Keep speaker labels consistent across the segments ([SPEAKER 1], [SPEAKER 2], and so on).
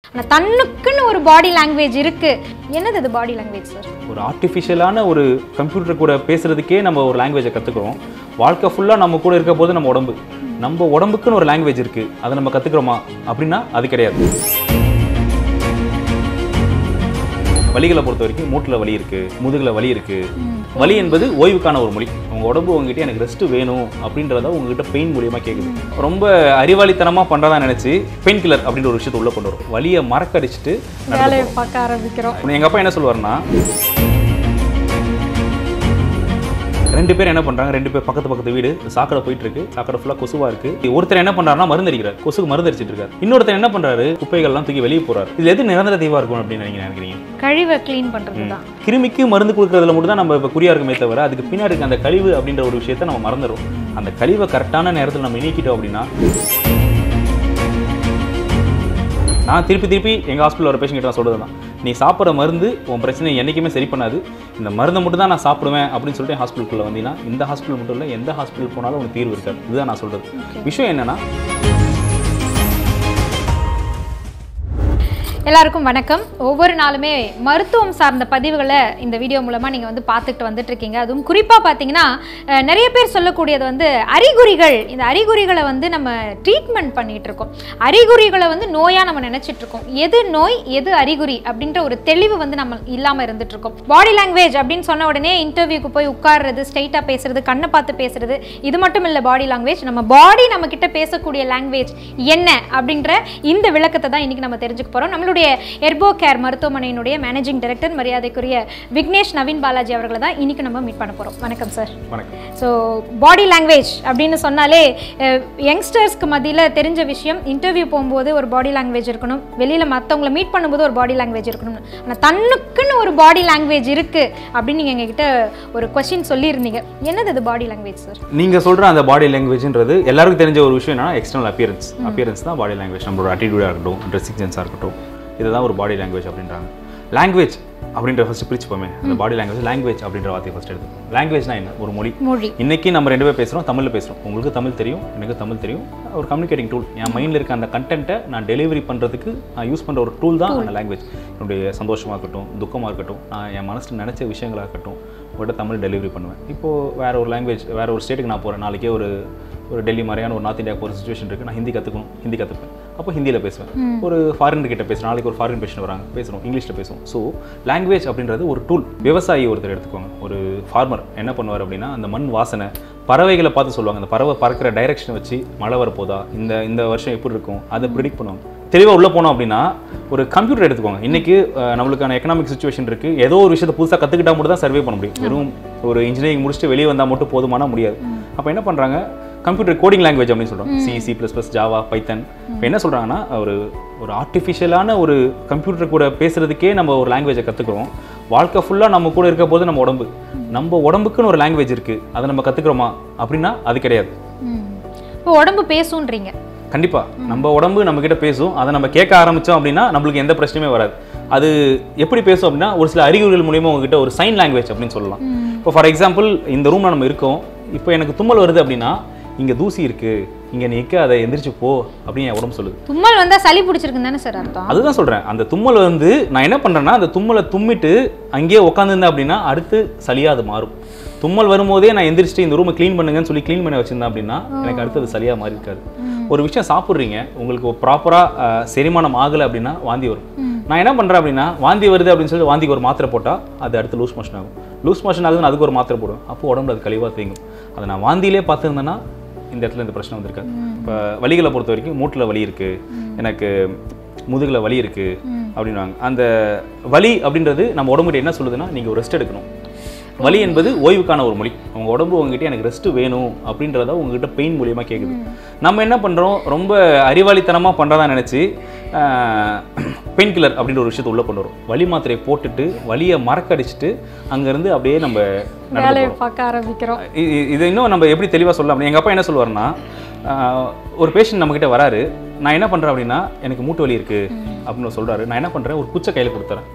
[SPEAKER 1] ஆனால் தன்னுக்குன்னு ஒரு body language இருக்கு என்னது அது பாடி லாங்குவேஜ் சார்
[SPEAKER 2] ஒரு ஆர்டிஃபிஷியலான ஒரு கம்ப்யூட்டர் கூட பேசுறதுக்கே நம்ம ஒரு லாங்குவேஜை கற்றுக்குறோம் வாழ்க்கை ஃபுல்லாக நம்ம கூட இருக்க போது நம்ம உடம்பு நம்ம உடம்புக்குன்னு ஒரு லாங்குவேஜ் இருக்குது அதை நம்ம கற்றுக்குறோமா அப்படின்னா அது கிடையாது வலிகளை பொறுத்த வரைக்கும் மூட்டில் வலி இருக்குது முதுகில் வலி இருக்குது வலி என்பது ஓய்வுக்கான ஒரு மொழி உங்கள் உடம்பு உங்ககிட்ட எனக்கு ரெஸ்ட் வேணும் அப்படின்றத உங்ககிட்ட பெயின் மூலியமாக கேட்குது ரொம்ப அறிவாளித்தனமாக பண்ணுறதா நினச்சி பெயின் கில்லர் அப்படின்ற ஒரு விஷயத்தை உள்ளே கொண்டு வரும் வலியை மறக்கடிச்சிட்டு
[SPEAKER 1] வேலையை பார்க்க ஆரம்பிக்கிறோம்
[SPEAKER 2] எங்கள் அப்பா என்ன சொல்லுவாருன்னா ரெண்டு பேர் என்ன பண்றாங்க ரெண்டு பேர் பக்கத்து பக்கத்து வீடு சாக்கடை போயிட்டு இருக்கு சாக்கடை ஃபுல்லா கொசுவா இருக்கு ஒருத்தர் என்ன பண்றாருன்னா மருந்து அடிக்கிறார் கொசுக்கு மருந்து அடிச்சிட்டு இருக்காரு இன்னொருத்தர் என்ன பண்றாரு குப்பைகள்லாம் தூக்கி வெளியே போறாரு இது எது நிரந்தர தீவா இருக்கும் அப்படின்னு நீங்க நினைக்கிறீங்க
[SPEAKER 1] கழிவை க்ளீன் பண்றது தான்
[SPEAKER 2] கிருமிக்கு மருந்து கொடுக்கறதுல மட்டும் தான் நம்ம இப்போ குறியா இருக்குமே தவிர அதுக்கு பின்னாடி இருக்க அந்த கழிவு அப்படின்ற ஒரு விஷயத்தை நம்ம மறந்துடும் அந்த கழிவை கரெக்டான நேரத்தில் நம்ம நீக்கிட்டோம் அப்படின்னா நான் திருப்பி திருப்பி எங்கள் ஹாஸ்பிட்டல் வர பேஷண்ட் கிட்ட நான் சொல்கிறது தான் நீ சாப்பிட்ற மருந்து உன் பிரச்சனை என்றைக்குமே சரி பண்ணாது இந்த மருந்தை மட்டும் தான் நான் சாப்பிடுவேன் அப்படின்னு சொல்லிட்டு ஹாஸ்பிட்டலுக்குள்ளே வந்தீங்கன்னா இந்த ஹாஸ்பிட்டல் மட்டும் இல்லை எந்த ஹாஸ்பிட்டல் போனாலும் உனக்கு தீர்வு இருக்காது இதுதான் நான் சொல்கிறது விஷயம் என்னன்னா
[SPEAKER 1] எல்லாருக்கும் வணக்கம் ஒவ்வொரு நாளுமே மருத்துவம் சார்ந்த பதிவுகளை இந்த வீடியோ மூலமாக நீங்கள் வந்து பார்த்துட்டு வந்துட்டு இருக்கீங்க அதுவும் குறிப்பாக பார்த்தீங்கன்னா அஹ், நிறைய பேர் சொல்லக்கூடியது வந்து அறிகுறிகள் இந்த அறிகுறிகளை வந்து நம்ம ட்ரீட்மெண்ட் பண்ணிட்டு இருக்கோம் அறிகுறிகளை வந்து நோயாக நம்ம நினைச்சிட்டு இருக்கோம் எது நோய் எது அறிகுறி அப்படின்ற ஒரு தெளிவு வந்து நம்ம இல்லாமல் இருந்துட்டு இருக்கோம் பாடி லாங்குவேஜ் அப்படின்னு சொன்ன உடனே இன்டர்வியூக்கு போய் உட்கார்றது ஸ்ட்ரைட்டாக பேசுறது கண்ணை பார்த்து பேசுறது இது மட்டும் இல்லை பாடி லாங்குவேஜ் நம்ம பாடி நம்ம கிட்ட பேசக்கூடிய லாங்குவேஜ் என்ன அப்படின்ற இந்த விளக்கத்தை தான் இன்னைக்கு நம்ம தெரிஞ்சுக்க போறோம் நம்மளுடைய எர்போ கேர் மருத்துவமனையினுடைய மேனேஜிங் டைரக்டர் மரியாதைக்குரிய விக்னேஷ் நவீன் பாலாஜி அவர்களை தான் இன்னைக்கு நம்ம மீட் பண்ண போறோம் வணக்கம் சார்
[SPEAKER 2] வணக்கம்
[SPEAKER 1] ஸோ பாடி லாங்குவேஜ் அப்படின்னு சொன்னாலே யங்ஸ்டர்ஸ்க்கு மத்தியில் தெரிஞ்ச விஷயம் இன்டர்வியூ போகும்போது ஒரு பாடி லாங்குவேஜ் இருக்கணும் வெளியில் மற்றவங்கள மீட் பண்ணும்போது ஒரு பாடி லாங்குவேஜ் இருக்கணும் ஆனால் தன்னுக்குன்னு ஒரு பாடி லாங்குவேஜ் இருக்குது அப்படின்னு நீங்கள் எங்ககிட்ட ஒரு கொஸ்டின் சொல்லியிருந்தீங்க என்னது அது பாடி லாங்குவேஜ் சார்
[SPEAKER 2] நீங்கள் சொல்கிற அந்த பாடி லாங்குவேஜ்ன்றது எல்லாருக்கும் தெரிஞ்ச ஒரு விஷயம் என்னன்னா எக்ஸ்டர்னல் அப்பியரன்ஸ் அப்பியரன்ஸ் தான் பாடி லாங்குவேஜ் நம்மளோட அட்டிடியூடாக இருக்கட்டும் ட்ரெஸ்ஸிங் சென்ஸாக இருக்கட்டும் இதுதான் ஒரு பாடி லாங்குவேஜ் அப்படின்றாங்க லாங்குவேஜ் அப்படின்ற ஃபஸ்ட்டு பிரிச்சுப்போமே அந்த பாடி லாங்குவேஜ் லாங்குவேஜ் அப்படின்ற வார்த்தையை ஃபஸ்ட் எடுத்து லாங்குவேஜ்னா என்ன ஒரு மொழி
[SPEAKER 1] மொழி
[SPEAKER 2] இன்னைக்கு நம்ம ரெண்டு பேர் பேசுகிறோம் தமிழில் பேசுகிறோம் உங்களுக்கு தமிழ் தெரியும் எனக்கு தமிழ் தெரியும் ஒரு கம்யூனிகேட்டிங் டூல் என் மைண்டில் இருக்க அந்த கண்டென்ட்டை நான் டெலிவரி பண்ணுறதுக்கு நான் யூஸ் பண்ணுற ஒரு டூல் தான் அந்த லாங்குவேஜ் என்னுடைய சந்தோஷமாக இருக்கட்டும் துக்கமாக இருக்கட்டும் நான் என் மனசில் நினச்ச விஷயங்களாக இருக்கட்டும் உங்கள்கிட்ட தமிழ் டெலிவரி பண்ணுவேன் இப்போது வேற ஒரு லாங்குவேஜ் வேற ஒரு ஸ்டேட்டுக்கு நான் போகிறேன் நாளைக்கே ஒரு ஒரு டெல்லி மாதிரியான ஒரு நார்த் இந்தியா போகிற சுச்சுவேஷன் இருக்குது நான் ஹிந்தி கற்றுக்கணும் ஹிந்தி கற்றுப்பேன் அப்போ ஹிந்தியில் பேசுவேன் ஒரு ஃபாரினர் கிட்ட பேசுகிறேன் நாளைக்கு ஒரு ஃபாரின் பேஷண்ட் வராங்க பேசுகிறோம் இங்கிலீஷில் பேசுவோம் ஸோ லாங்குவேஜ் அப்படின்றது ஒரு டூல் விவசாயி ஒருத்தர் எடுத்துக்கோங்க ஒரு ஃபார்மர் என்ன பண்ணுவார் அப்படின்னா அந்த மண் வாசனை பறவைகளை பார்த்து சொல்லுவாங்க அந்த பறவை பறக்கிற டைரக்ஷனை வச்சு மழை வரப்போதா இந்த இந்த வருஷம் எப்படி இருக்கும் அதை ப்ரிடிக்ட் பண்ணுவாங்க தெளிவாக உள்ளே போனோம் அப்படின்னா ஒரு கம்ப்யூட்டர் எடுத்துக்கோங்க இன்னைக்கு அஹ், நம்மளுக்கான எக்கனாமிக் சுச்சுவேஷன் இருக்குது ஏதோ ஒரு விஷயத்தை புதுசாக கற்றுக்கிட்டா மட்டும் தான் சர்வே பண்ண முடியும் வெறும் ஒரு இன்ஜினியரிங் முடிச்சுட்டு வெளியே வந்தால் மட்டும் போதுமானா முடியாது அப்போ என்ன பண்ணுறாங்க கம்ப்யூட்டர் கோடிங் லாங்குவேஜ் அப்படின்னு சொல்கிறோம் C C plus plus Java Python இப்போ என்ன சொல்கிறாங்கன்னா ஒரு ஒரு ஆர்டிஃபிஷியலான ஒரு கம்ப்யூட்டர் கூட பேசுறதுக்கே நம்ம ஒரு லாங்குவேஜை கற்றுக்குறோம் வாழ்க்கை ஃபுல்லாக நம்ம கூட இருக்க போது நம்ம உடம்பு நம்ம உடம்புக்குன்னு ஒரு லாங்குவேஜ் இருக்குது அதை நம்ம கற்றுக்குறோமா அப்படின்னா அது கிடையாது
[SPEAKER 1] இப்போ உடம்பு பேசுன்றீங்க
[SPEAKER 2] கண்டிப்பா நம்ம உடம்பு நம்ம கிட்ட பேசும் அதை நம்ம கேட்க ஆரம்பிச்சோம் அப்படின்னா நம்மளுக்கு எந்த பிரச்சனையுமே வராது அது எப்படி பேசும் அப்படின்னா ஒரு சில அறிகுறிகள் மூலியமா உங்ககிட்ட ஒரு சைன் லாங்குவேஜ் அப்படின்னு சொல்லலாம் இப்போ ஃபார் எக்ஸாம்பிள் இந்த ரூம்ல நம்ம இருக்கோம் இப்போ எனக்கு தும்மல் வருது அப்படின்னா இங்க தூசி இருக்கு இங்க நீ நிக்க அதை எந்திரிச்சு போ அப்படின்னு என் உடம்பு சொல்லுது
[SPEAKER 1] தும்மல் வந்தா சளி பிடிச்சிருக்குன்னு தானே சார் அர்த்தம்
[SPEAKER 2] அதுதான் சொல்றேன் அந்த தும்மல் வந்து நான் என்ன பண்றேன்னா அந்த தும்மலை தும்மிட்டு அங்கேயே உட்காந்துருந்தேன் அப்படின்னா அடுத்து சளியா அது மாறும் தும்மல் வரும்போதே நான் எந்திரிச்சிட்டு இந்த ரூமை க்ளீன் பண்ணுங்கன்னு சொல்லி க்ளீன் பண்ணி வச்சிருந்தேன் அப்படின்னா எனக்கு அடுத்தது சளியா மாறி இருக்காது ஒரு விஷயம் சாப்பிட்றீங்க உங்களுக்கு ப்ராப்பராக செரிமானம் ஆகலை அப்படின்னா வாந்தி வரும் நான் என்ன பண்ணுறேன் அப்படின்னா வாந்தி வருது அப்படின்னு சொல்லி வாந்திக்கு ஒரு மாத்திரை போட்டால் அது அடுத்து லூஸ் மோஷன் ஆகும் லூஸ் மோஷன் ஆகுதுன்னு அதுக்கு ஒரு மாத்திரை போடுவேன் அப்போ உடம்புல அது கழிவாக தேங்கும் அதை நான் வாந்தியிலே பார்த்துருந்தேன்னா இந்த இடத்துல இந்த பிரச்சனை வந்திருக்காது இப்போ வலிகளை பொறுத்த வரைக்கும் மூட்டில் வலி இருக்குது எனக்கு முதுகில் வலி இருக்குது அப்படின்வாங்க அந்த வலி அப்படின்றது நம்ம உடம்புகிட்ட என்ன சொல்லுதுன்னா நீங்கள் ஒரு ரெஸ்ட் எடுக்கணும் வலி என்பது ஓய்வுக்கான ஒரு மொழி உங்க உடம்பு உங்ககிட்ட எனக்கு ரெஸ்ட் வேணும் அப்படின்றத உங்ககிட்ட பெயின் மூலியமாக கேட்குது நம்ம என்ன பண்ணுறோம் ரொம்ப அறிவாளித்தனமாக பண்ணுறதா நினச்சி பெயின் கில்லர் அப்படின்ற ஒரு விஷயத்தை உள்ளே கொண்டு வரும் வலி மாத்திரையை போட்டுட்டு வலியை மறக்கடிச்சிட்டு அங்கேருந்து அப்படியே நம்ம நடந்து
[SPEAKER 1] வேலையை
[SPEAKER 2] போறோம்.
[SPEAKER 1] பார்க்க ஆரம்பிக்கிறோம்
[SPEAKER 2] இ- இ- இது இன்னும் நம்ம எப்படி தெளிவாக சொல்லலாம் எங்கள் அப்பா என்ன சொல்லுவாருன்னா ஆஹ், ஒரு பேஷண்ட் நம்மக்கிட்ட வராரு நான் என்ன பண்ணுறேன் அப்படின்னா எனக்கு மூட்டு வலி இருக்குது அப்படின்னு சொல்கிறாரு நான் என்ன பண்ணுறேன் ஒரு குச்சை கையில் கொடுத்துறேன்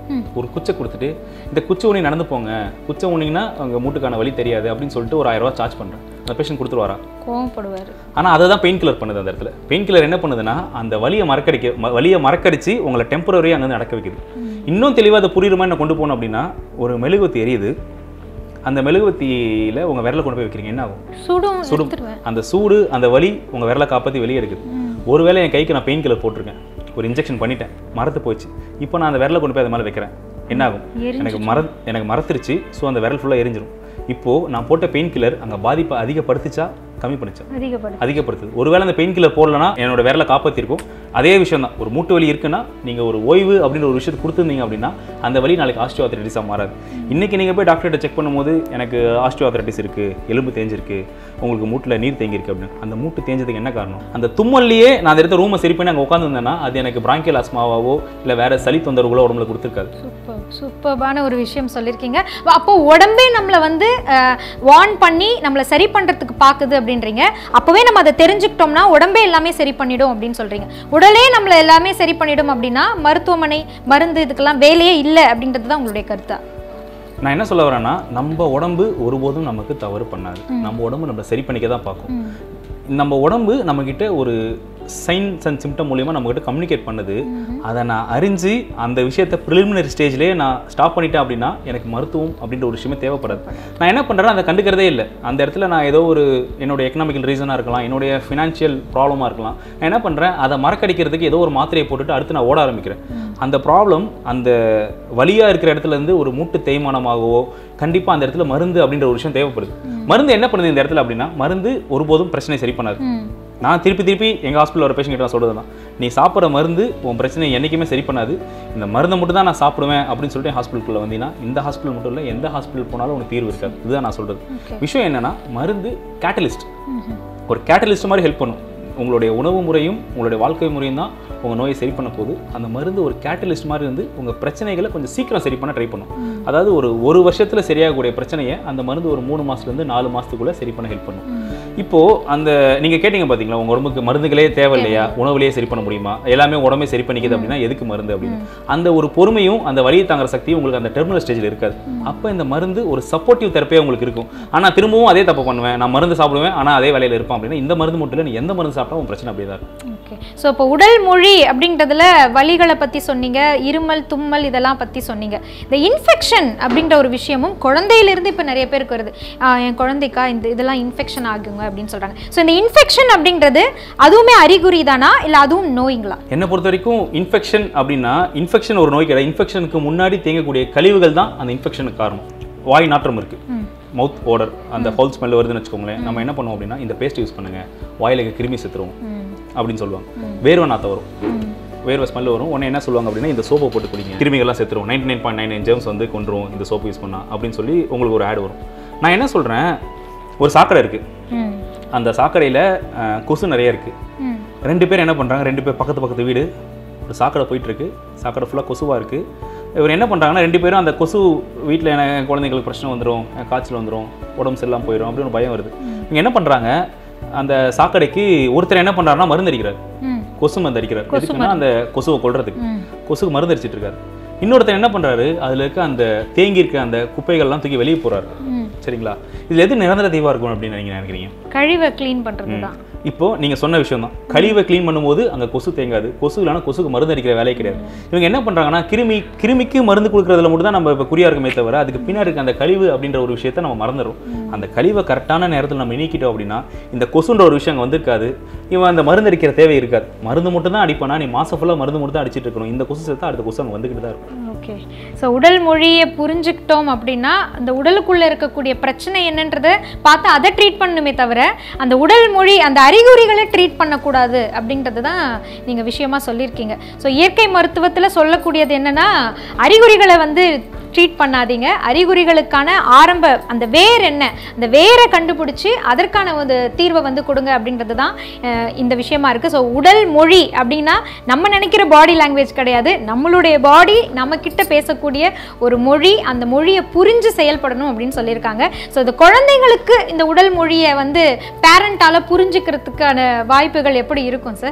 [SPEAKER 2] ஒரு குச்சை கொடுத்துட்டு இந்த குச்சை ஊனி நடந்து போங்க குச்சை ஊனிங்கன்னா அவங்க மூட்டுக்கான வழி தெரியாது அப்படின்னு சொல்லிட்டு ஒரு ஆயிரம் ரூபாய் சார்ஜ் பண்ணுறேன் அந்த பேஷண்ட் கொடுத்துருவாரா
[SPEAKER 1] கோவப்படுவார்
[SPEAKER 2] ஆனால் அதை தான் பெயின் கில்லர் பண்ணுது அந்த இடத்துல பெயின் கில்லர் என்ன பண்ணுதுன்னா அந்த வலியை மறக்கடிக்க ம- வலியை மறக்கடிச்சு உங்களை டெம்பரரியாக அங்கே நடக்க வைக்குது இன்னும் தெளிவாக அதை புரியுற மாதிரி நான் கொண்டு போனோம் அப்படின்னா ஒரு மெழுகுவத்தி எரியுது அந்த மெழுகுவத்தியில் உங்கள் விரலை கொண்டு போய் வைக்கிறீங்க என்ன ஆகும்
[SPEAKER 1] சுடும்
[SPEAKER 2] சுடும்
[SPEAKER 1] எடுத்துருவேன்
[SPEAKER 2] அந்த சூடு அந்த வலி உங்கள் விரலை காப்பாற்றி வெளியே எடுக்குது ஒருவேளை என் கைக்கு நான் பெயின் கில்லர் போட்டிருக்கேன் ஒரு இன்ஜெக்ஷன் பண்ணிட்டேன் மரத்து போச்சு இப்போ நான் அந்த விரலை கொண்டு போய் அது மேலே வைக்கிறேன் என்ன ஆகும் எனக்கு மர எனக்கு மரத்துருச்சு ஸோ அந்த விரல் ஃபுல்லாக எரிஞ்சிரும் இப்போது நான் போட்ட பெயின் கில்லர் அங்கே பாதிப்பை அதிகப்படுத்துச்சா கம்மி பண்ணுச்சா
[SPEAKER 1] அதிகப்படும்
[SPEAKER 2] அதிகப்படுத்துது ஒருவேளை அந்த பெயின் கில்லர் போடலனா என்னோட விரலை காப்பாற்றிருக்கும் அதே விஷயம் தான் ஒரு மூட்டு வலி இருக்குன்னா நீங்கள் ஒரு ஓய்வு அப்படின்ற ஒரு விஷயத்தை கொடுத்துருந்தீங்க அப்படின்னா அந்த வலி நாளைக்கு ஆஸ்டியோஆர்த்திட்டிஸாக மாறாது இன்னைக்கு நீங்கள் போய் டாக்டர்கிட்ட செக் பண்ணும்போது எனக்கு ஆஸ்டியோஆர்த்திட்டிஸ் இருக்குது எலும்பு தேஞ்சிருக்கு உங்களுக்கு மூட்டில் நீர் தேங்கியிருக்கு அப்படின்னு அந்த மூட்டு தேஞ்சதுக்கு என்ன காரணம் அந்த தும்மல்லையே நான் அந்த இடத்த ரூமை சரி பண்ணி அங்கே உட்காந்துருந்தேன்னா அது எனக்கு பிராங்கியல் ஆஸ்மாவாவோ இல்லை வேற சளி தொந்தரவுகளோ உடம்புல கொடுத்துருக்காது
[SPEAKER 1] சூப்பர் சூப்பர்பான ஒரு விஷயம் சொல்லியிருக்கீங்க அப்போ உடம்பே நம்மளை வந்து வார்ன் பண்ணி நம்மளை சரி பண்ணுறதுக்கு பார்க்குது அப்படின்றீங்க அப்போவே நம்ம அதை தெரிஞ்சுக்கிட்டோம்னா உடம்பே எல்லாமே சரி பண்ணிடும் அப்படின்னு சொல்கிறீங்க உடலே நம்மளை எல்லாமே சரி பண்ணிடும் அப்படின்னா மருத்துவமனை மருந்து இதுக்கெல்லாம் வேலையே இல்லை அப்படின்றது தான் உங்களுடைய கருத்தா
[SPEAKER 2] நான் என்ன சொல்ல வரேன்னா நம்ம உடம்பு ஒருபோதும் நமக்கு தவறு பண்ணாது நம்ம உடம்பு நம்ம சரி பண்ணிக்க தான் பார்க்கும் நம்ம உடம்பு நம்மக்கிட்ட ஒரு சைன்ஸ் அண்ட் சிம்டம் மூலியமாக நம்மக்கிட்ட கம்யூனிகேட் பண்ணுது அதை நான் அறிஞ்சு அந்த விஷயத்தை ப்ரிலிமினரி ஸ்டேஜ்லேயே நான் ஸ்டாப் பண்ணிட்டேன் அப்படின்னா எனக்கு மருத்துவம் அப்படின்ற ஒரு விஷயமே தேவைப்படாது நான் என்ன பண்ணுறேன் அதை கண்டுக்கிறதே இல்லை அந்த இடத்துல நான் ஏதோ ஒரு என்னோட எக்கனாமிக்கல் ரீசனாக இருக்கலாம் என்னுடைய ஃபினான்ஷியல் ப்ராப்ளமாக இருக்கலாம் நான் என்ன பண்ணுறேன் அதை மறக்கடிக்கிறதுக்கு ஏதோ ஒரு மாத்திரையை போட்டுட்டு அடுத்து நான் ஓட ஆரம்பிக்கிறேன் அந்த ப்ராப்ளம் அந்த வலியாக இருக்கிற இடத்துல இருந்து ஒரு மூட்டு தேய்மானமாகவோ கண்டிப்பாக அந்த இடத்துல மருந்து அப்படின்ற ஒரு விஷயம் தேவைப்படுது மருந்து என்ன பண்ணுது இந்த இடத்துல அப்படின்னா மருந்து ஒருபோதும் பிரச்சனை சரி பண்ணாது
[SPEAKER 1] ம்
[SPEAKER 2] நான் திருப்பி திருப்பி எங்கள் ஹாஸ்பிட்டல் ஒரு பேஷண்ட் கிட்ட நான் சொல்கிறது தான் நீ சாப்பிட்ற மருந்து உன் பிரச்சனை என்றைக்குமே சரி பண்ணாது இந்த மருந்தை மட்டும் தான் நான் சாப்பிடுவேன் அப்படின்னு சொல்லிட்டு ஹாஸ்பிட்டலுக்குள்ள வந்தீங்கன்னா இந்த ஹாஸ்பிட்டல் மட்டும் இல்லை எந்த ஹாஸ்பிட்டல் போனாலும் உனக்கு தீர்வு இருக்காது இதுதான் நான் சொல்கிறது
[SPEAKER 1] Okay.
[SPEAKER 2] விஷயம் என்னன்னா மருந்து கேட்டலிஸ்ட் ஒரு கேட்டலிஸ்ட் மாதிரி ஹெல்ப் பண்ணும் உங்களுடைய உணவு முறையும் உங்களுடைய வாழ்க்கை முறையும் தான் உங்கள் நோயை சரி பண்ண போகுது அந்த மருந்து ஒரு கேட்டலிஸ்ட் மாதிரி இருந்து உங்கள் பிரச்சனைகளை கொஞ்சம் சீக்கிரம் சரி பண்ண ட்ரை பண்ணும் அதாவது ஒரு ஒரு வருஷத்தில் சரியாகக்கூடிய பிரச்சனையை அந்த மருந்து ஒரு மூணு மாதத்துலேருந்து நாலு மாதத்துக்குள்ளே சரி பண்ண ஹெல்ப் பண்ணும் இப்போ அந்த நீங்க கேட்டீங்க பாத்தீங்களா உங்க உடம்புக்கு மருந்துகளே தேவை இல்லையா உணவுலயே சரி பண்ண முடியுமா எல்லாமே உடம்பே சரி பண்ணிக்குது அப்படின்னா எதுக்கு மருந்து அப்படின்னு அந்த ஒரு பொறுமையும் அந்த வலியை தாங்குற சக்தியும் உங்களுக்கு அந்த டெர்மினல் ஸ்டேஜில் இருக்காது அப்போ இந்த மருந்து ஒரு சப்போர்ட்டிவ் தெரப்பியா உங்களுக்கு இருக்கும் ஆனா திரும்பவும் அதே தப்பு பண்ணுவேன் நான் மருந்து சாப்பிடுவேன் ஆனா அதே வேலையில இருப்பேன் அப்படின்னா இந்த மருந்து மட்டும் இல்லை நீ எந்த மருந்து சாப்பிட்டா உன் பிரச்சனை அப்படியே தான் இருக்கும்
[SPEAKER 1] ஓகே ஸோ இப்போ உடல் மொழி அப்படின்றதுல வலிகளை பற்றி சொன்னீங்க இருமல் தும்மல் இதெல்லாம் பற்றி சொன்னீங்க இந்த இன்ஃபெக்ஷன் அப்படின்ற ஒரு விஷயமும் குழந்தையிலிருந்து இப்போ நிறைய பேருக்கு வருது ஆஹ் என் குழந்தைக்கா இந்த இதெல்லாம் இன்ஃபெக்ஷன் ஆகுங்க அப்படின்னு சொல்கிறாங்க ஸோ இந்த இன்ஃபெக்ஷன் அப்படின்றது அதுவுமே அறிகுறி தானா இல்லை அதுவும் நோய்ங்களா
[SPEAKER 2] என்னை பொறுத்த வரைக்கும் இன்ஃபெக்ஷன் அப்படின்னா இன்ஃபெக்ஷன் ஒரு நோய் கிடையாது இன்ஃபெக்ஷனுக்கு முன்னாடி தேங்கக்கூடிய கழிவுகள் தான் அந்த இன்ஃபெக்ஷனுக்கு காரணம் வாய் நாற்றம் இருக்கு
[SPEAKER 1] ம்
[SPEAKER 2] மவுத் ஓடர் அந்த ஃபவுல் ஸ்மெல் வருதுன்னு வச்சுக்கோங்களேன் நம்ம என்ன பண்ணுவோம் அப்படின்னா இந்த பேஸ்ட் யூஸ் பண்ணுங்க வாயில இருக்க கிருமி செத்துருவோம்
[SPEAKER 1] ம்
[SPEAKER 2] அப்படின்னு சொல்லுவாங்க வேர்வை நாற்றம் வரும் வேர்வை ஸ்மெல் வரும் உடனே என்ன சொல்லுவாங்க அப்படின்னா இந்த சோப்பை போட்டு குடிங்க கிருமிகள்லாம் செத்துரும் ninety nine point nine nine germs வந்து கொண்டுரும் இந்த சோப்பு யூஸ் பண்ணா அப்படின்னு சொல்லி உங்களுக்கு ஒரு ஆட் வரும் நான் என்ன சொல்றேன் ஒரு சாக்கடை இருக்கு
[SPEAKER 1] ம்
[SPEAKER 2] அந்த சாக்கடையில் கொசு நிறைய இருக்கு
[SPEAKER 1] ம்
[SPEAKER 2] ரெண்டு பேர் என்ன பண்ணுறாங்க ரெண்டு பேர் பக்கத்து பக்கத்து வீடு ஒரு சாக்கடை போயிட்டு இருக்கு சாக்கடை ஃபுல்லாக கொசுவாக இருக்கு இவர் என்ன பண்ணுறாங்கன்னா ரெண்டு பேரும் அந்த கொசு வீட்டில் எனக்கு குழந்தைங்களுக்கு பிரச்சனை வந்துடும் காய்ச்சல் வந்துடும் உடம்பு சரியில்லாம போயிடும் அப்படின்னு ஒரு பயம் வருது இவங்க என்ன பண்ணுறாங்க அந்த சாக்கடைக்கு ஒருத்தர் என்ன பண்ணுறாருன்னா மருந்து அடிக்கிறார்
[SPEAKER 1] ம்
[SPEAKER 2] கொசு மருந்து அடிக்கிறார் எதுக்குன்னா அந்த கொசுவை கொல்றதுக்கு
[SPEAKER 1] ம்
[SPEAKER 2] கொசுக்கு மருந்து அடிச்சிட்டு இருக்காரு இன்னொருத்தர் என்ன பண்றாரு அதுல இருக்க அந்த தேங்கி இருக்க அந்த குப்பைகள்லாம் தூக்கி வெளியே போறாரு
[SPEAKER 1] ம்
[SPEAKER 2] சரிங்களா இதுல எது நிரந்தர தீவா இருக்கும் அப்படின்னு நீங்க நினைக்கிறீங்க
[SPEAKER 1] கழிவை க்ளீன் பண்ணுறது தான்
[SPEAKER 2] இப்போ நீங்க சொன்ன விஷயம் தான் கழிவை க்ளீன் பண்ணும்போது அங்க கொசு தேங்காது கொசு இல்லைனா கொசுக்கு மருந்து அடிக்கிற வேலையே கிடையாது இவங்க என்ன பண்றாங்கன்னா கிருமி கிருமிக்கு மருந்து கொடுக்கறதுல மட்டும் தான் நம்ம இப்போ குறியா இருக்குமே தவிர அதுக்கு பின்னாடி இருக்க அந்த கழிவு அப்படின்ற ஒரு விஷயத்த நம்ம மறந்துடும் அந்த கழிவை கரெக்டான நேரத்தில் நம்ம நீக்கிட்டோம் அப்படின்னா இந்த கொசுன்ற ஒரு விஷயம் அங்கே வந்திருக்காது இவன் அந்த மருந்து அடிக்கிற தேவை இருக்காது மருந்து மட்டும் தான் அடிப்பானா நீ மாசம் ஃபுல்லாக மருந்து மட்டும் தான் அடிச்சிட்டு இருக்கணும் இந்த கொசு சேர்த்தா அடுத்த கொசு அங்கே வந்துக்கிட்டு தான் இருக்கும்
[SPEAKER 1] ஓகே ஸோ உடல் மொழியை புரிஞ்சுக்கிட்டோம் அப்படின்னா அந்த உடலுக்குள்ள இருக்கக்கூடிய பிரச்சனை என்னன்றதை பார்த்து அதை ட்ரீட் பண்ணணுமே தவிர அந்த உடல் மொழி அந்த அறிகுறிகளை ட்ரீட் பண்ணக்கூடாது அப்படின்றது தான் நீங்கள் விஷயமா சொல்லியிருக்கீங்க ஸோ இயற்கை மருத்துவத்தில் சொல்லக்கூடியது என்னன்னா அறிகுறிகளை வந்து ட்ரீட் பண்ணாதீங்க அறிகுறிகளுக்கான ஆரம்ப அந்த வேர் என்ன அந்த வேரை கண்டுபிடிச்சி அதற்கான ஒரு தீர்வை வந்து கொடுங்க அப்படின்றது தான் அஹ், இந்த விஷயமா இருக்குது ஸோ உடல் மொழி அப்படின்னா நம்ம நினைக்கிற பாடி லாங்குவேஜ் கிடையாது நம்மளுடைய பாடி நம்ம கிட்ட பேசக்கூடிய ஒரு மொழி அந்த மொழியை புரிஞ்சு செயல்படணும் அப்படின்னு சொல்லியிருக்காங்க ஸோ இந்த குழந்தைங்களுக்கு இந்த உடல் மொழியை வந்து பேரண்டால புரிஞ்சுக்கிறதுக்கான வாய்ப்புகள் எப்படி இருக்கும் சார்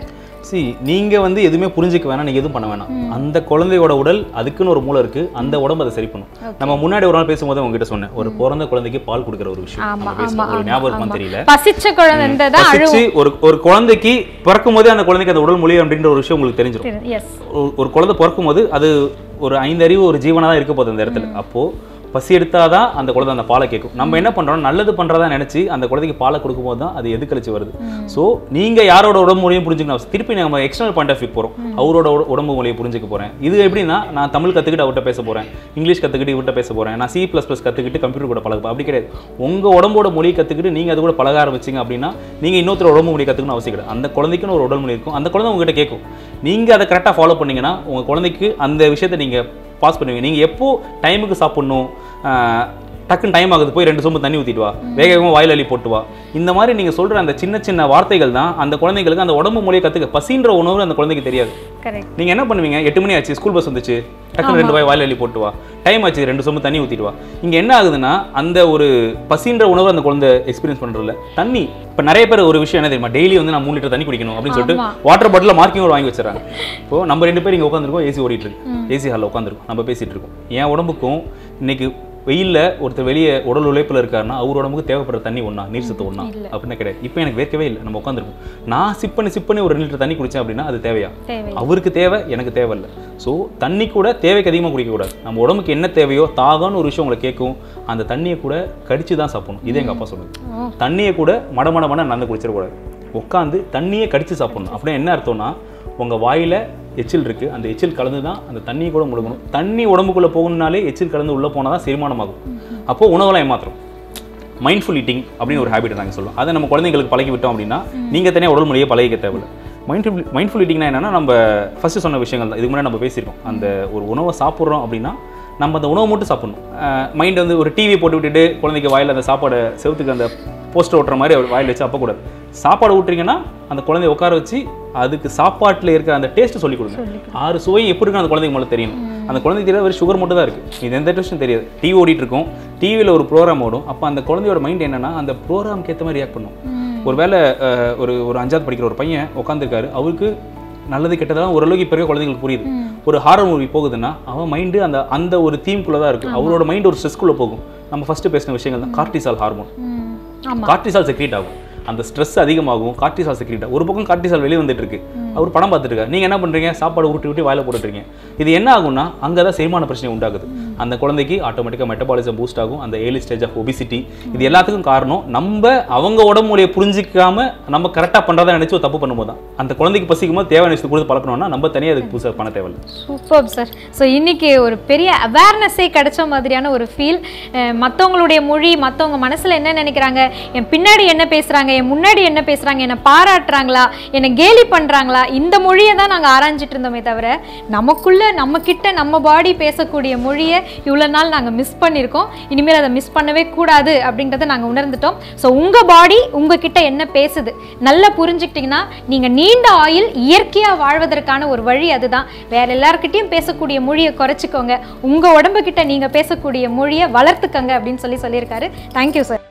[SPEAKER 2] சி நீங்க வந்து எதுவுமே புரிஞ்சுக்க வேணாம் நீங்க எதுவும் பண்ண வேணாம் அந்த குழந்தையோட உடல் அதுக்குன்னு ஒரு மூளை இருக்கு அந்த உடம்பு அதை சரி பண்ணும் நம்ம முன்னாடி ஒரு நாள் பேசும்போது உங்ககிட்ட சொன்னேன் ஒரு பிறந்த குழந்தைக்கு பால் கொடுக்குற ஒரு விஷயம்
[SPEAKER 1] ஆமா
[SPEAKER 2] நம்ம பேசணும்.
[SPEAKER 1] ஆமா
[SPEAKER 2] ஒரு ஞாபகம் இருக்கான்னு தெரியல
[SPEAKER 1] பசிச்ச குழந்தை தான் அழுவும்
[SPEAKER 2] பசிச்சு ஒரு ஒரு குழந்தைக்கு பிறக்கும் போதே அந்த குழந்தைக்கு அந்த உடல் மொழி அப்படின்ற ஒரு விஷயம் உங்களுக்கு தெரிஞ்சிடும்
[SPEAKER 1] எஸ்
[SPEAKER 2] ஒரு- ஒரு குழந்தை பிறக்கும் போது அது ஒரு ஐந்து அறிவு ஒரு ஜீவனா தான் இருக்க போகுது அந்த இடத்துல அப்போ பசி எடுத்தாதான் அந்த குழந்தை அந்த பாலை கேட்கும் நம்ம என்ன பண்றோம் நல்லது பண்றதா நினைச்சு அந்த குழந்தைக்கு பாலை கொடுக்கும்போது தான் அது எதுக்கழிச்சு வருது ஸோ நீங்க யாரோட உடம்பு மொழியும் புரிஞ்சுக்கணும் அவசியம். திருப்பி நம்ம எக்ஸ்டர்னல் பாயிண்ட் ஆஃப் வியூ போறோம் அவரோட உட- உடம்பு மொழியை புரிஞ்சுக்க போறேன் இது எப்படின்னா நான் தமிழ் கத்துக்கிட்டு அவர்கிட்ட பேச போறேன் இங்கிலீஷ் கத்துக்கிட்டு இவர்கிட்ட பேச போறேன் நான் சி ப்ளஸ் ப்ளஸ் கத்துக்கிட்டு கம்ப்யூட்டர் கூட பழக அப்படி கிடையாது உங்க உடம்போட மொழியை கத்துக்கிட்டு நீங்க அது கூட பழக ஆரம்பிச்சீங்க அப்படின்னா நீங்க இன்னொருத்தர் உடம்பு மொழி கத்துக்கணும் அவசியம் கிடையாது அந்த குழந்தைக்குன்னு ஒரு உடல் மொழி இருக்கும் அந்த குழந்தை உங்ககிட்ட கேட்கும் நீங்க அதை கரெக்டாக ஃபாலோ பண்ணீங்கன்னா உங்க குழந்தைக்கு அந்த விஷயத்தை நீங்க பாஸ் பண்ணுவீங்க நீங்க எப்போ டைமுக்கு சாப்பிடணும் ஆஹ், டக்குன்னு டைம் ஆகுது போய் ரெண்டு சொம்பு தண்ணி ஊத்திட்டு வா வேக வேகமாக வாயில் அள்ளி போட்டு வா இந்த மாதிரி நீங்க சொல்ற அந்த சின்ன சின்ன வார்த்தைகள் தான் அந்த குழந்தைங்களுக்கு அந்த உடம்பு மொழியை கத்துக்க பசின்ற உணவு அந்த குழந்தைக்கு தெரியாது
[SPEAKER 1] கரெக்ட்
[SPEAKER 2] நீங்க என்ன பண்ணுவீங்க எட்டு மணி ஆச்சு ஸ்கூல் பஸ் வந்துச்சு டக்குனு ரெண்டு வாய் வாயில் அள்ளி போட்டு வா டைம் ஆச்சு ரெண்டு சொம்பு தண்ணி ஊத்திட்டு வா இங்க என்ன ஆகுதுன்னா அந்த ஒரு பசின்ற உணவு அந்த குழந்தை எக்ஸ்பீரியன்ஸ் பண்றதுல தண்ணி இப்ப நிறைய பேர் ஒரு விஷயம் என்ன தெரியுமா டெய்லி வந்து நான் மூணு லிட்டர் தண்ணி குடிக்கணும் அப்படின்னு சொல்லிட்டு
[SPEAKER 1] ஆமா.
[SPEAKER 2] வாட்டர் பாட்டில் மார்க்கிங் வாங்கி வச்சிடறாங்க இப்போ நம்ம ரெண்டு பேர் இங்க உட்காந்துருக்கோம் ஏசி ஓடிட்டு இருக்கு ஏசி ஹாலில் உட்காந்துருக்கோம் நம்ம பேசிட்டு இருக்கோம் என் உடம்புக்கும் இன்னைக்கு வெயில்ல ஒருத்தர் வெளியே உடல் உழைப்புல இருக்காருன்னா அவர் உடம்புக்கு தேவைப்படுற தண்ணி ஒண்ணா நீர் சத்து ஒண்ணா அப்படின்னு கிடையாது இப்போ எனக்கு வேர்க்கவே இல்லை நம்ம உட்காந்துருக்கோம் நான் சிப் பண்ணி சிப் பண்ணி ஒரு ரெண்டு லிட்டர் தண்ணி குடிச்சேன் அப்படின்னா அது தேவையா
[SPEAKER 1] தேவை
[SPEAKER 2] அவருக்கு தேவை எனக்கு தேவையில்லை ஸோ தண்ணி கூட தேவைக்கு அதிகமாக குடிக்கக்கூடாது நம்ம உடம்புக்கு என்ன தேவையோ தாகம்னு ஒரு விஷயம் உங்களை கேட்கும் அந்த தண்ணியை கூட கடிச்சு தான் சாப்பிடணும் இது எங்கள் அப்பா சொல்லுது
[SPEAKER 1] ஓ.
[SPEAKER 2] தண்ணியை கூட மட மட மட நடந்து குடிச்சிடக்கூடாது உட்காந்து தண்ணியை கடிச்சு சாப்பிடணும் அப்படின்னா என்ன அர்த்தம்னா உங்கள் வாயில் எச்சில் இருக்குது அந்த எச்சில் கலந்து தான் அந்த தண்ணியை கூட முழுங்கணும் தண்ணி உடம்புக்குள்ளே போகணும்னாலே எச்சில் கலந்து உள்ளே போனால் தான் செரிமானமாகும் அப்போ உணவெல்லாம் ஏமாத்திரம் மைண்ட்ஃபுல் ஈட்டிங் அப்படின்னு ஒரு ஹேபிட் நாங்கள் சொல்லுவோம் அதை நம்ம குழந்தைங்களுக்கு பழகி விட்டோம் அப்படின்னா நீங்கள் தனியாக உடல் மொழியை பழகிக்க தேவையில்லை மைண்ட்ஃபுல் மைண்ட்ஃபுல் ஈட்டிங்னா என்னன்னா நம்ம ஃபஸ்ட்டு சொன்ன விஷயங்கள் தான் இதுக்கு முன்னாடி நம்ம பேசியிருக்கோம் அந்த ஒரு உணவை சாப்பிட்றோம் அப்படின்னா நம்ம அந்த உணவை மட்டும் சாப்பிடணும் மைண்ட் வந்து ஒரு டிவியை போட்டு விட்டுட்டு குழந்தைக்கு வாயில் அந்த சாப்பாடை செவுத்துக்கு அந்த போஸ்டர் ஓட்டுற மாதிரி அவர் வாயில் வச்சு அப்பக்கூடாது சாப்பாடு ஊட்டுறீங்கன்னா அந்த குழந்தைய உட்கார வச்சு அதுக்கு சாப்பாட்டில் இருக்கிற அந்த டேஸ்ட் சொல்லி கொடுங்க ஆறு சுவை எப்படி இருக்கு அந்த குழந்தைக்கு முதல்ல தெரியணும் அந்த குழந்தைக்கு தெரியாது வெறும் சுகர் மட்டும் தான் இருக்குது இது எந்த டேஸ்ட்டும் தெரியாது டிவி ஓடிட்டு இருக்கும் டிவியில் ஒரு ப்ரோக்ராம் ஓடும் அப்போ அந்த குழந்தையோட மைண்ட் என்னன்னா அந்த ப்ரோக்ராம்க்கு ஏற்ற மாதிரி ரியாக்ட் பண்ணும் ஒருவேளை அஹ், ஒரு ஒரு அஞ்சாவது படிக்கிற ஒரு பையன் உட்காந்துருக்காரு அவருக்கு நல்லது கெட்டதெல்லாம் ஓரளவுக்கு இப்போ இருக்க குழந்தைங்களுக்கு புரியுது ஒரு ஹாரர் மூவி போகுதுன்னா அவன் மைண்டு அந்த அந்த ஒரு தீம்குள்ளே தான் இருக்குது அவரோட மைண்ட் ஒரு ஸ்ட்ரெஸ்க்குள்ளே போகும் நம்ம ஃபஸ்ட்டு பேசின விஷயங்கள் தான் கார்டிசால் ஹார்மோன்
[SPEAKER 1] ம். ஆமா
[SPEAKER 2] கார்டிசால் செக்ரீட் ஆகும் அந்த ஸ்ட்ரெஸ் அதிகமாகும் கார்டிசால் செக்ரீட் ஆகும் ஒரு பக்கம் கார்டிசால் வெளியே வந்துட்டு இருக்கு அவர் படம் பார்த்துட்டு இருக்காரு நீங்க என்ன பண்றீங்க சாப்பாடு உருட்டி விட்டு வாயில போட்டுட்டீங்க இது என்ன ஆகும்னா அங்கே தான் செரிமான பிரச்சனை உண்டாகுது அந்த குழந்தைக்கு ஆட்டோமேட்டிக்காக மெட்டபாலிசம் பூஸ்ட் ஆகும் அந்த ஏர்லி ஸ்டேஜ் ஆஃப் ஒபிசிட்டி இது எல்லாத்துக்கும் காரணம் நம்ம அவங்க உடம்பு மொழியை புரிஞ்சிக்காம நம்ம கரெக்டாக பண்ணுறதா நினைச்சு ஒரு தப்பு பண்ணும்போது தான் அந்த குழந்தைக்கு பசிக்கும் போது தேவையான விஷயத்தை கொடுத்து பழக்கணும்னா நம்ம தனியாக அதுக்கு புதுசாக பண்ண தேவையில்லை
[SPEAKER 1] சூப்பர் சார் ஸோ இன்னைக்கு ஒரு பெரிய அவேர்னஸே கிடைச்ச மாதிரியான ஒரு ஃபீல் மற்றவங்களுடைய மொழி மற்றவங்க மனசில் என்ன நினைக்கிறாங்க என் பின்னாடி என்ன பேசுகிறாங்க என் முன்னாடி என்ன பேசுகிறாங்க என்னை பாராட்டுறாங்களா என்னை கேலி பண்ணுறாங்களா இந்த மொழியை தான் நாங்கள் ஆராய்ஞ்சிட்டு இருந்தோமே தவிர நமக்குள்ள நம்ம கிட்ட நம்ம பாடி பேசக்கூடிய மொழியை இவ்வளோ நாள் நாங்கள் மிஸ் பண்ணியிருக்கோம் இனிமேல் அதை மிஸ் பண்ணவே கூடாது அப்படின்றத நாங்கள் உணர்ந்துட்டோம் ஸோ உங்கள் பாடி உங்ககிட்ட என்ன பேசுது நல்லா புரிஞ்சுக்கிட்டிங்கன்னா நீங்கள் நீண்ட ஆயுள் இயற்கையாக வாழ்வதற்கான ஒரு வழி அதுதான் வேற எல்லார்கிட்டயும் பேசக்கூடிய மொழியை குறைச்சிக்கோங்க உங்கள் உடம்புக்கிட்ட நீங்கள் பேசக்கூடிய மொழியை வளர்த்துக்கங்க அப்படின்னு சொல்லி சொல்லியிருக்காரு தேங்க்யூ சார்